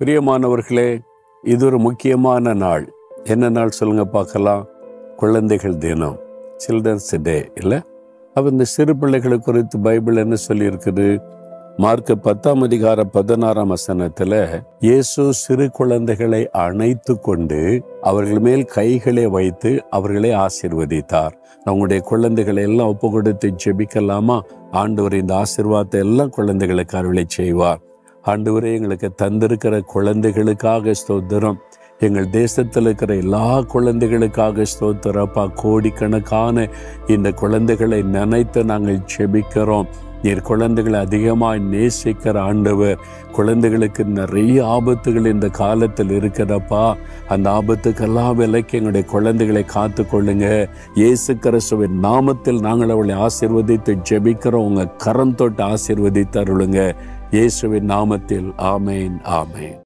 பிரியமானவர்களே இது ஒரு முக்கியமான நாள் என்ன நாள் சொல்லுங்க பார்க்கலாம் குழந்தைகள் தினம் சில்ட்ரன்ஸ் டே இல்லை அப்போ இந்த சிறு பிள்ளைகளை குறித்து பைபிள் என்ன சொல்லியிருக்குது மார்க் பத்தாம் அதிகார பதினாறாம் வசனத்துல இயேசு சிறு குழந்தைகளை அணைத்து கொண்டு அவர்கள் மேல் கைகளை வைத்து அவர்களை ஆசீர்வதித்தார் நம்முடைய குழந்தைகளை எல்லாம் ஒப்பு கொடுத்து ஜெபிக்கலாமா ஆண்டவர் இந்த ஆசீர்வாதத்தை எல்லாம் குழந்தைகளுக்கு அருளை செய்வார் ஆண்டவரே எங்களுக்கு தந்திருக்கிற குழந்தைகளுக்காக ஸ்தோத்திரம் எங்கள் தேசத்தில் இருக்கிற எல்லா குழந்தைகளுக்காக ஸ்தோத்திரப்பா கோடிக்கணக்கான இந்த குழந்தைகளை நினைத்து நாங்கள் ஜெபிக்கிறோம் நீர் குழந்தைகளை அதிகமாக நேசிக்கிற ஆண்டவர் குழந்தைகளுக்கு நிறைய ஆபத்துகள் இந்த காலத்தில் இருக்கிறப்பா அந்த ஆபத்துக்கெல்லாம் விலைக்கு எங்களுடைய குழந்தைகளை காத்து கொள்ளுங்க இயேசு கிறிஸ்துவின் நாமத்தில் நாங்கள் அவளை ஆசீர்வதித்து ஜெபிக்கிறோம் உங்க கரம் தொட்டு ஆசீர்வதித்து அருளுங்க இயேசுவின் நாமத்தில் ஆமேன் ஆமேன்